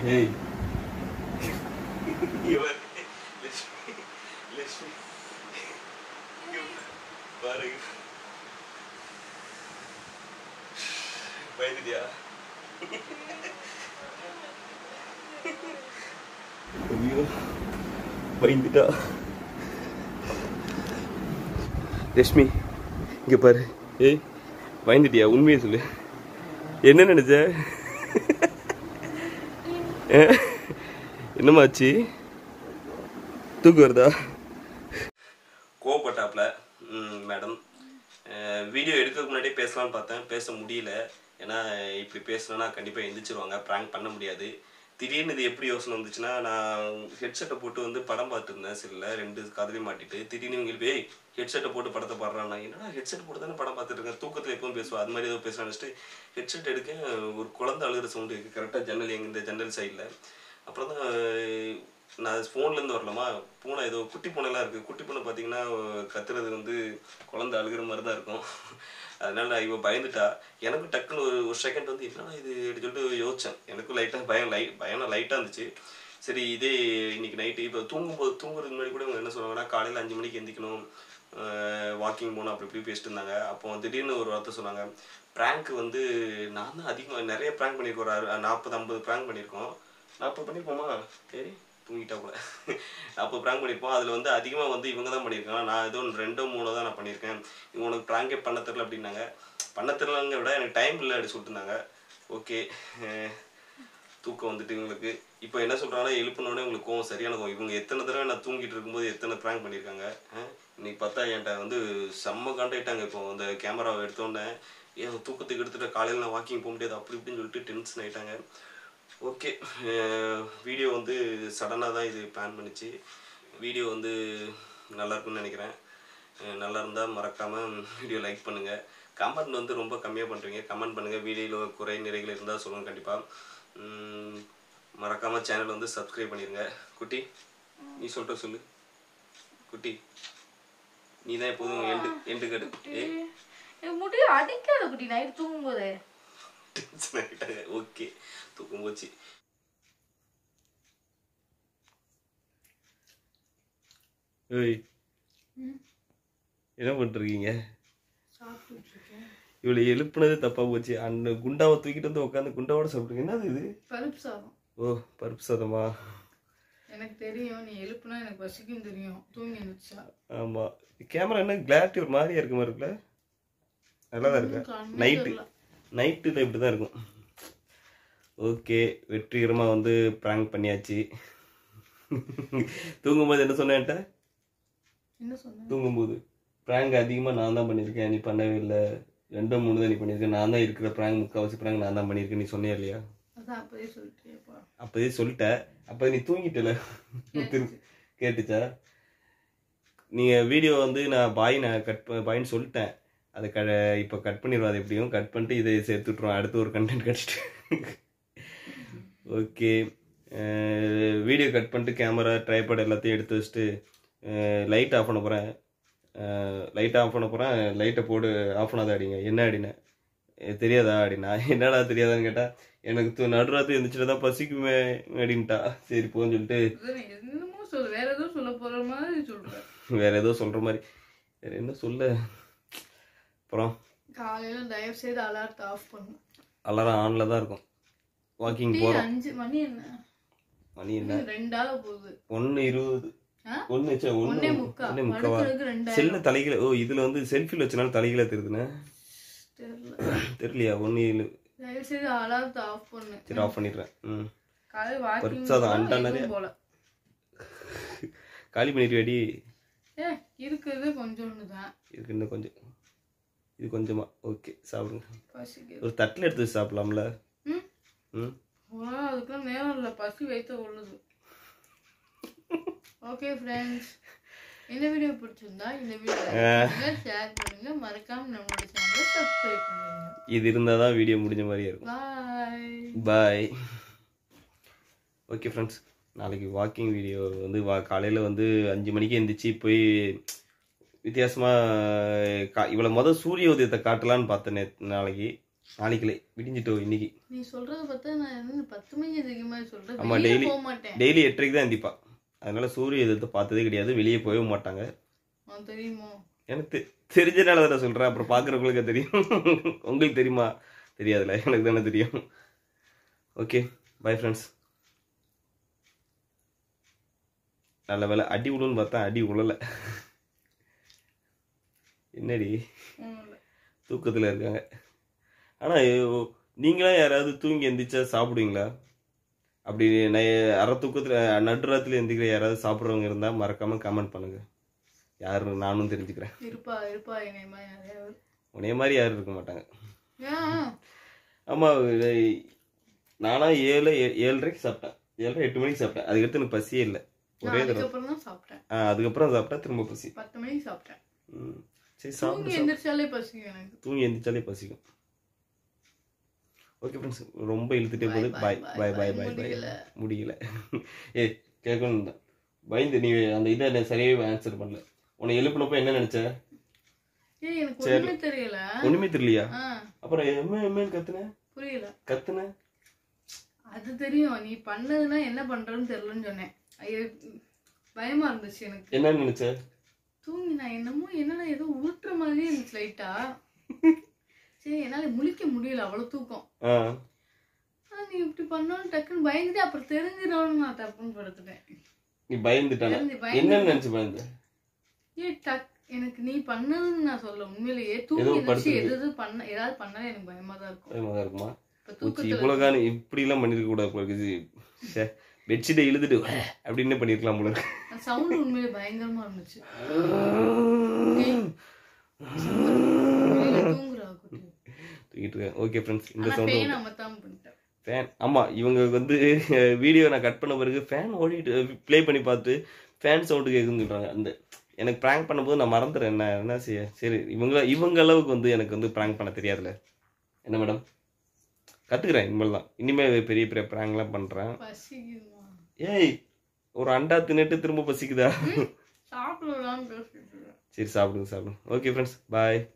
ஏய் இவர் லட்சுமி லட்சுமி இங்க பாருங்க பயந்துட்டியா ஐயோ பயந்துட்டா ரஷ்மி இங்க பாரு ஏய் பயந்துட்டியா உண்மையை சொல்லு என்ன நினைச்ச ஆ? என்னமாச்சு தூக்கு வருதா கோவப்பட்டாப்ல மேடம் வீடியோ எடுக்கிறதுக்கு முன்னாடியே பேசலாம்னு பார்த்தேன் பேச முடியல ஏன்னா இப்படி பேசணும்னா கண்டிப்பாக எந்திரிச்சிருவாங்க ப்ராங்க் பண்ண முடியாது திடீர்னு இது எப்படி யோசனை வந்துச்சுன்னா நான் ஹெட்செட்டை போட்டு வந்து படம் பார்த்துருந்தேன் சில ரெண்டு காதலையும் மாட்டிட்டு திடீர்னு இவங்களுக்கு போய் ஹெட்செட்டை போட்டு படத்தை பாடுறான் என்னடா ஹெட்செட் போட்டு தானே படம் பார்த்துட்டு இருக்கேன் தூக்கத்தில் எப்பவும் பேசுவா அது மாதிரி ஏதோ பேசலாம்னு நினச்சிட்டு ஹெட்செட் எடுக்க ஒரு குழந்தை அழுகிற சவுண்டு இருக்குது கரெக்டாக ஜன்னல் எங்க இந்த ஜன்னல் சைடில் அப்புறம் தான் நான் ஃபோன்லேருந்து வரலாமா பூனை ஏதோ குட்டி பூனைலாம் இருக்குது குட்டி பூனை பார்த்தீங்கன்னா கத்துறது வந்து குழந்தை அழுகிற மாதிரி தான் இருக்கும் அதனால நான் இவ பயந்துட்டா எனக்கும் டக்குன்னு ஒரு ஒரு செகண்ட் வந்து என்னடா இது அப்படி சொல்லிட்டு யோசிச்சேன் எனக்கும் லைட்டாக பயம் லைட் பயம் லைட்டாக இருந்துச்சு சரி இதே இன்னைக்கு நைட்டு இப்போ தூங்கும்போது தூங்குறதுக்கு முன்னாடி கூட இவங்க என்ன சொல்லுவாங்கன்னா காலையில் அஞ்சு மணிக்கு எந்திக்கணும் வாக்கிங் போகணும் அப்படி இப்படி பேசிட்டு இருந்தாங்க அப்போ திடீர்னு ஒரு வார்த்தை சொன்னாங்க ப்ராங்க் வந்து நான் தான் அதிகமாக நிறைய ப்ராங்க் பண்ணியிருக்கோம் ஒரு அறு- நாற்பது ஐம்பது ப்ராங்க் பண்ணியிருக்கோம் நாற்பது பண்ணியிருப்போமா சரி தூங்கிட்டா கூட நாற்பது ப்ராங்க் பண்ணியிருப்போம் அதில் வந்து அதிகமாக வந்து இவங்க தான் பண்ணியிருக்காங்க நான் ஏதோ ஒன்று ரெண்டோ மூணோ தான் நான் பண்ணியிருக்கேன் இவங்க உனக்கு ப்ராங்கே பண்ண தெரில அப்படின்னாங்க பண்ண தெரிலங்க விட எனக்கு டைம் இல்லை அப்படி சொல்லிட்டு இருந்தாங்க ஓகே தூக்கம் வந்துட்டு இவங்களுக்கு இப்போ என்ன சொல்கிறாங்கன்னா எழுப்பினோடனே உங்களுக்கு கோவம் சரியான கோவம் இவங்க எத்தனை தடவை நான் தூங்கிட்டு இருக்கும்போது எத்தனை ப்ராங்க் பண்ணியிருக்காங்க அஹ் இன்னைக்கு பார்த்தா என்கிட்ட வந்து செம்ம காண்டாயிட்டாங்க இப்போ அந்த கேமராவை எடுத்தோடனே ஏன் தூக்கத்துக்கு எடுத்துட்டு காலையில் நான் வாக்கிங் போக முடியாது அப்படி இப்படின்னு சொல்லிட்டு டென்ஷன் ஆயிட்டாங்க ஓகே வீடியோ வந்து சடனாக தான் இது பிளான் பண்ணிச்சு வீடியோ வந்து நல்லா இருக்கும்னு நினைக்கிறேன் அஹ் நல்லா இருந்தால் மறக்காமல் வீடியோ லைக் பண்ணுங்கள் கமெண்ட் வந்து ரொம்ப கம்மியாக பண்ணுறீங்க கமெண்ட் பண்ணுங்கள் வீடியோவில் குறை நிறைகள் இருந்தால் சொல்லுங்கள் கண்டிப்பாக மறக்காமல் சேனல் வந்து சப்ஸ்கிரைப் பண்ணிடுங்க குட்டி நீ சொல்லிட்டு சொல்லு குட்டி நீ தான் எப்போதும் எண்டு எண்டு கடு ஏ எனக்கு முடியும் அடிக்காத குட்டி நைட் தூங்கும் போது டென்ஷன் ஆகிட்டாங்க ஓகே தூக்கம் போச்சு ஏய் என்ன பண்ணிருக்கீங்க இவளை எழுப்புனது தப்பா போச்சு அந்த குண்டாவை தூக்கிட்டு வந்து உட்காந்து குண்டாவோட சாப்பிடுங்க என்னது இது பருப்பு சாதம் ஓ பருப்பு சாதமா எனக்கு தெரியும் நீ எழுப்புனா எனக்கு பசிக்கும் தெரியும் தூங்கி இருந்துச்சா ஆமா கேமரா என்ன கிளாரிட்டி ஒரு மாதிரியா இருக்க மாதிரி இருக்குல்ல நல்லா தான் இருக்கா நைட்டு நைட்டில் இப்படி தான் இருக்கும் ஓகே வெற்றிகரமாக வந்து ப்ராங்க் பண்ணியாச்சு தூங்கும்போது என்ன சொன்னேன்ட்ட என்ன சொன்ன தூங்கும்போது ப்ராங்க் அதிகமாக நான் தான் பண்ணியிருக்கேன் நீ பண்ணவே இல்லை ரெண்டோ மூணு தான் நீ பண்ணியிருக்க நான் தான் இருக்கிற ப்ராங்க் முக்கால்வாசி ப்ராங்க் நான் தான் பண்ணியிருக்கேன் நீ சொன்னியா இல்லையா அதான் அப்பவே சொல்லிட்டேப்பா அப்போதே சொல்லிட்ட அப்போ நீ தூங்கிட்டல திரும்ப கேட்டுச்சா நீங்கள் வீடியோ வந்து நான் பாய் நான் கட் பாயின்னு சொல்லிட்டேன் அதை க இப்போ கட் பண்ணிடுவோம் அது எப்படியும் கட் பண்ணிட்டு இதை சேர்த்து விட்ருவோம் அடுத்து ஒரு கண்டென்ட் கிடச்சிட்டு ஓகே வீடியோ கட் பண்ணிட்டு கேமரா ட்ரைபாட் எல்லாத்தையும் எடுத்து வச்சுட்டு லைட் ஆஃப் பண்ண போகிறேன் லைட் ஆஃப் பண்ண போகிறேன் லைட்டை போடு ஆஃப் பண்ணாத அடிங்க என்ன அடினேன் "ஏ, தெரியாதா அப்படின்னா என்னடா தெரியாதான்னு கேட்டால் எனக்கு து- நடுராத்திரி எழுந்துச்சுட்டு தான் பசிக்குமே அப்படின்ட்டா சரி போன்னு சொல்லிட்டு அதான் நீ என்னமோ சொல்லு வேற ஏதோ சொல்ல போற மாதிரி சொல்ற வேற ஏதோ சொல்கிற மாதிரி வேற என்ன சொல்ல அப்புறம் காலையில தயவு செய்து அலாரத்தை ஆஃப் பண்ணு அலாரம் ஆனில் தான் இருக்கும் வாக்கிங் போகிறோம் அஞ்சு மணி என்ன மணி என்ன இன்னும் ரெண்டாக போகுது ஒன்று இருபது ஆ? ஒன்று சே ஒன்று ஒன்னே முக்கா ஒன்றே முக்காவா படுக்கிறதுக்கு ரெண்டாயிரம் செல்லு தலைகீழ ஓ இதில் வந்து செல்ஃபியில் வச்சனால தலைகீழ தெரியுதுண்ணே தெரியல தெரியலையா ஒன்று ஏழு தயவு செய்து அலாரத்தை ஆஃப் பண்ணு சரி ஆஃப் பண்ணிடுறேன் ம் காலையில வாக்கிங் பரிப்சாதம் அண்டா நிறைய. போல காலி பண்ணிட்டு அடி ஏ இருக்கிறது கொஞ்சோண்டு தான் இருக்கு இன்னும் கொஞ்சம் இது கொஞ்சமா ஓகே சாப்பிடுங்க பசிக்குது ஒரு தட்டில் எடுத்து வச்சு சாப்பிடலாம்ல ம் ம் வா அதுக்கெல்லாம் நேரம் இல்லை பசி வைத்த உள்ளது ஓகே ஃப்ரெண்ட்ஸ் இந்த வீடியோ பிடிச்சிருந்தா இந்த வீடியோ ஷேர் பண்ணுங்க மறக்காம நம்மளோட சேனலை சப்ஸ்கிரைப் பண்ணுங்க இது இருந்தால் தான் வீடியோ முடிஞ்ச மாதிரியே இருக்கும் பாய் பாய் ஓகே ஃப்ரெண்ட்ஸ் நாளைக்கு வாக்கிங் வீடியோ வந்து வா காலையில் வந்து அஞ்சு மணிக்கு எந்திரிச்சு போய் வித்தியாசமாக கா இவ்வளோ மொதல் சூரிய உதயத்தை காட்டலான்னு பார்த்தேன் நேத்து நாளைக்கு நாளைக்கு இல்லை விடிஞ்சிட்டோ இன்னைக்கு நீ சொல்றத பார்த்தா நான் என்ன பத்து மணிக்கு எதிர்க்க மாதிரி சொல்றேன் ஆமா, வெளியே daily- போக மாட்டேன் டெய்லி எட்டரைக்கு தான் எந்திப்பா அதனால சூரிய எதிர்த்து பார்த்ததே கிடையாது வெளியே போகவே மாட்டாங்க உனக்கு தெரியுமோ எனக்கு தெ- தெரிஞ்சனால தான் சொல்கிறேன் அப்புறம் பார்க்குறவங்களுக்கு தெரியும் உங்களுக்கு தெரியுமா தெரியாதுல்ல எனக்கு தானே தெரியும் ஓகே பை ஃப்ரெண்ட்ஸ் நல்ல வேலை அடி விழுன்னு பார்த்தா அடி விழலை என்னடி ஒண்ணும் இல்ல. தூக்கத்தில் இருக்காங்க ஆனால் நீங்களாம் யாராவது தூங்கி எந்திரிச்சா சாப்பிடுவீங்களா அப்படி நை அரை தூக்கத்தில் நடுராத்தில் எந்திரிக்கிற யாராவது சாப்பிட்றவங்க இருந்தால் மறக்காமல் கமெண்ட் பண்ணுங்க யாரு நானும் தெரிஞ்சுக்கிறேன் இருப்பா இருப்பா என்னையமா யாரையாவது உன்னைய மாதிரி யாரும் இருக்க மாட்டாங்க ஏன் ஆமாம் நானா ஏழு ஏ- ஏழரைக்கு சாப்பிட்டேன் ஏழரை எட்டு மணிக்கு சாப்பிட்டேன் அதுக்கடுத்து எனக்கு பசியே இல்லை நான் ஒரே தடவை அதுக்கப்புறம் தான் சாப்பிட்டேன் ஆ அதுக்கப்புறம் சாப்பிட்டா திரும்ப பசி பத்து மணிக்கு சாப்பிட்டேன் ம் சரி தூங்கி சாப்பிட்டு எந்திரிச்சாலே பசிக்கும் எனக்கு தூங்கி எந்திரிச்சாலே பசிக்கும் ஓகே ஃப்ரெண்ட்ஸ் ரொம்ப இழுத்துட்டே போகுது Bye, பாய் bye, பாய் bye, பாய் bye. பாய் பாய் முடியல. முடியல ஏ கேட்கணும் தான் பயந்து நீ அந்த இதை நான் சரியாகவே ஆன்சர் பண்ணல உன்னை எழுப்பினப்போ என்ன நினைச்ச ஏய் எனக்கு ஒண்ணுமே தெரியல ஒண்ணுமே தெரியலையா ஆ அப்புறம் எம்ம எம்மன்னு கத்துன புரியல கத்துன அது தெரியும் நீ பண்ணதுன்னா என்ன பண்றேன்னு தெரியலன்னு சொன்னேன் ஐயோ பயமா இருந்துச்சு எனக்கு என்னன்னு நினைச்ச தூங்கி நான் என்னமோ என்னடா ஏதோ உருட்டுற மாதிரியே இருந்துச்சு லைட்டா சரி என்னால முழிக்க முடியல அவ்வளவு தூக்கம் ஆ ஆனா நீ இப்படி பண்ணோன்னு டக்குன்னு பயந்துட்டு அப்புறம் தெரிஞ்சிடணும்னு நான் தப்புன்னு படுத்துட்டேன் நீ பயந்துட்டான தெரிஞ்சு பயந்து என்னன்னு நினைச்சு பயந்த ஏ டக் எனக்கு நீ பண்ணதுன்னு நான் சொல்ல உண்மையிலேயே தூங்கி ஏதோ எந்திரிச்சு படுத்துருக்கு. எது எது பண்ண ஏதாவது பண்ணாலே எனக்கு பயமா தான் இருக்கும் பயமாக இருக்குமா இப்ப பூச்சி தூக்கத்துல இவ்வளோ காலம் இப்படிலாம் பண்ணிருக்க கூடாது போல இருக்குது பெட்ஷீட்டை இழுத்துட்டு அப்படின்னு பண்ணிருக்கலாம் போல இருக்கு சவுண்ட் உண்மையிலே பயங்கரமா இருந்துச்சு உண்மையிலே தூங்குறா குட்டி தூக்கிட்டு இருக்கேன் ஓகே ஃப்ரெண்ட்ஸ் இந்த ஆனா சவுண்ட் ஃபேன் அமத்தாம பண்ணிட்டேன் ஃபேன் ஆமாம் இவங்க வந்து வீடியோ நான் கட் பண்ண பிறகு ஃபேன் ஓடிட்டு ப்ளே பண்ணி பார்த்து ஃபேன் சவுண்டு கேட்குன்னு சொல்கிறாங்க அந்த எனக்கு ப்ராங்க் பண்ணும்போது நான் மறந்துடுறேன் என்ன என்ன செய்ய சரி இவங்க இவங்க அளவுக்கு வந்து எனக்கு வந்து ப்ராங்க் பண்ண தெரியாதுல்ல என்ன மேடம் கற்றுக்குறேன் இனிமேல் தான் இனிமேல் பெரிய பெரிய ப்ராங்க்லாம் பண்ணுறேன் பசிக்குமா ஏய் ஒரு அண்டா தின்னுட்டு திரும்ப பசிக்குதா சாப்பிடலாம்னு பேசிட்டு இருக்கேன். சரி சாப்பிடுங்க சாப்பிடுங்க ஓகே ஃப்ரெண்ட்ஸ் பாய்